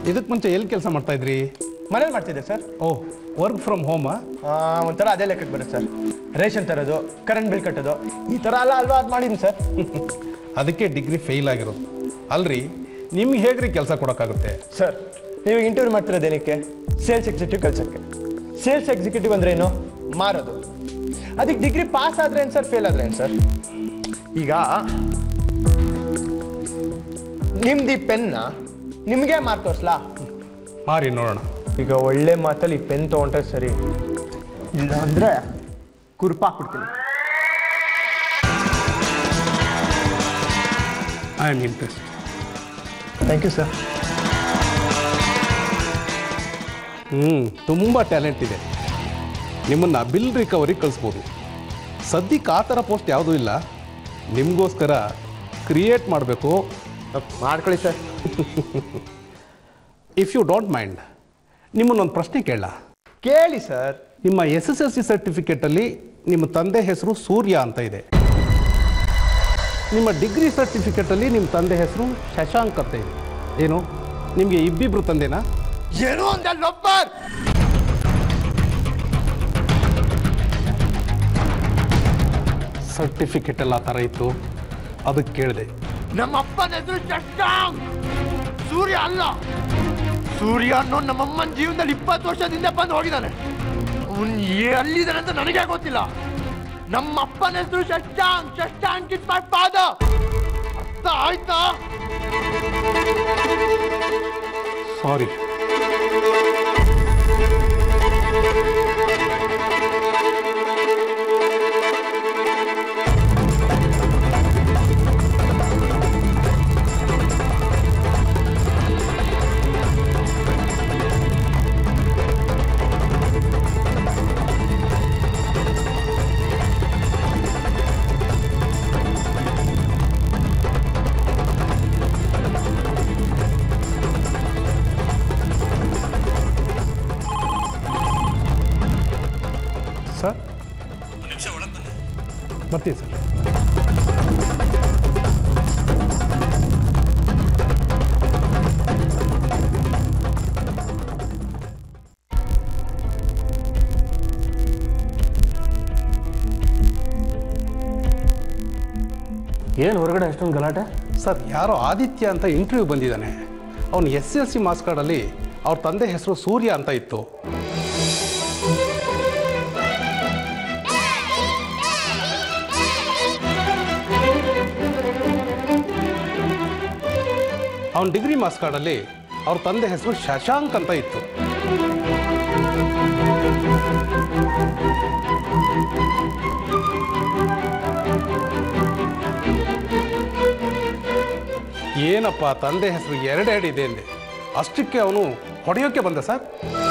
ಇದಕ್ಕೆ ಮುಂಚೆ ಎಲ್ಲಿ ಕೆಲಸ ಮಾಡ್ತಾ ಇದ್ರಿ ಮನೇಲಿ ಮಾಡ್ತಿದ್ದೆ ಸರ್ ಓ ವರ್ಕ್ ಫ್ರಮ್ ಹೋಮಾ ಒಂಥರ ಅದೇ ಲೆಕ್ಕಕ್ಕೆ ಬರುತ್ತೆ ಸರ್ ರೇಷನ್ ತರೋದು ಕರೆಂಟ್ ಬಿಲ್ ಕಟ್ಟೋದು ಈ ಥರ ಎಲ್ಲ ಅಲ್ವಾ ಅದು ಮಾಡಿದ್ದೀನಿ ಸರ್ ಅದಕ್ಕೆ ಡಿಗ್ರಿ ಫೇಲ್ ಆಗಿರೋದು ಅಲ್ರಿ ನಿಮ್ಗೆ ಹೇಗ್ರಿ ಕೆಲಸ ಕೊಡೋಕ್ಕಾಗುತ್ತೆ ಸರ್ ನೀವು ಇಂಟರ್ವ್ಯೂ ಮಾಡ್ತಿರೋದೇನಕ್ಕೆ ಸೇಲ್ಸ್ ಎಕ್ಸಿಕ್ಯೂಟಿವ್ ಕಲ್ಸಕ್ಕೆ ಸೇಲ್ಸ್ ಎಕ್ಸಿಕ್ಯೂಟಿವ್ ಅಂದ್ರೆ ಏನು ಮಾರೋದು ಅದಕ್ಕೆ ಡಿಗ್ರಿ ಪಾಸ್ ಆದ್ರೆ ಏನು ಸರ್ ಫೇಲ್ ಆದ್ರೆ ಏನು ಸರ್ ಈಗ ನಿಮ್ದು ಈ ಪೆನ್ನ ನಿಮಗೆ ಮಾರ್ ತೋರ್ಸ್ಲಾ ಮಾರಿ ನೋಡೋಣ ಈಗ ಒಳ್ಳೆ ಮಾತಲ್ಲಿ ಈ ಪೆನ್ ತೊಗೊಂಡ್ರೆ ಸರಿ ಇಲ್ಲ ಅಂದ್ರೆ ಕುರ್ಪಾಕ್ಬಿಡ್ತೀನಿ I am interest thank you sir ಹ್ಞೂ ತುಂಬ ಟ್ಯಾಲೆಂಟ್ ಇದೆ ನಿಮ್ಮನ್ನು ಬಿಲ್ ರಿಕವರಿ ಕಳಿಸ್ಬೋದು ಸದ್ಯಕ್ಕೆ ಆ ಥರ ಪೋಸ್ಟ್ ಯಾವುದೂ ಇಲ್ಲ ನಿಮಗೋಸ್ಕರ ಕ್ರಿಯೇಟ್ ಮಾಡಬೇಕು ಮಾಡ್ಕೊಳ್ಳಿ sir if you don't mind ನಿಮ್ಮನ್ನೊಂದು ಪ್ರಶ್ನೆ ಕೇಳ ಕೇಳಿ ಸರ್ ನಿಮ್ಮ ಎಸ್ ಎಸ್ ಎಲ್ ಸಿ ಸರ್ಟಿಫಿಕೇಟಲ್ಲಿ ನಿಮ್ಮ ತಂದೆ ಹೆಸರು ಸೂರ್ಯ ಅಂತ ಇದೆ ನಿಮ್ಮ ಡಿಗ್ರಿ ಸರ್ಟಿಫಿಕೇಟಲ್ಲಿ ನಿಮ್ಮ ತಂದೆ ಹೆಸರು ಶಶಾಂಕ್ ಅಂತ ಇದೆ ಏನು ನಿಮಗೆ ಇಬ್ಬಿಬ್ರು ತಂದೆನಾ ಏನು ಅಂದ ಲೊಬ್ಬರ್ ಸರ್ಟಿಫಿಕೇಟ್ ಎಲ್ಲ ಆ ಥರ ಇತ್ತು ಅದಕ್ಕೆ ಕೇಳಿದೆ ನಮ್ಮ ಅಪ್ಪನ ಹೆಸರು ಶಶಾಂಕ್ ಸೂರ್ಯ ಅಲ್ಲ ಸೂರ್ಯ ಅನ್ನೋ ನಮ್ಮಮ್ಮನ ಜೀವನದಲ್ಲಿ ಇಪ್ಪತ್ತು ವರ್ಷದಿಂದ ಬಂದು ಹೋಗಿದ್ದಾನೆ ಅವನ್ ಎಲ್ಲಿದ್ದಾನೆ ಅಂತ ನನಗೆ ಗೊತ್ತಿಲ್ಲ ನಮ್ಮ ಅಪ್ಪನ ಹೆಸರು Shashank Shashank is my father ಅರ್ಥ ಆಯ್ತಾ ಸಾರಿ ಸರ್ ಬರ್ತೀನಿ ಸರ್ ಏನು ಹೊರಗಡೆ ಅಷ್ಟೊಂದು ಗಲಾಟೆ ಸರ್ ಯಾರೋ ಆದಿತ್ಯ ಅಂತ ಇಂಟರ್ವ್ಯೂ ಬಂದಿದ್ದಾನೆ ಅವನು ಎಸ್ ಎಲ್ ಸಿ ಮಾರ್ಕ್ಸ್ ಕಾರ್ಡಲ್ಲಿ ಅವ್ರ ತಂದೆ ಹೆಸರು ಸೂರ್ಯ ಅಂತ ಇತ್ತು ಅವನ ಡಿಗ್ರಿ ಮಾರ್ಕ್ಸ್ ಕಾರ್ಡಲ್ಲಿ ಅವ್ರ ತಂದೆ ಹೆಸರು ಶಶಾಂಕ್ ಅಂತ ಇತ್ತು ಏನಪ್ಪ ತಂದೆ ಹೆಸರು ಎರಡೆರಡು ಇದೆ ಅಂದೆ ಅಷ್ಟಕ್ಕೆ ಅವನು ಹೊಡೆಯೋಕ್ಕೆ ಬಂದ ಸರ್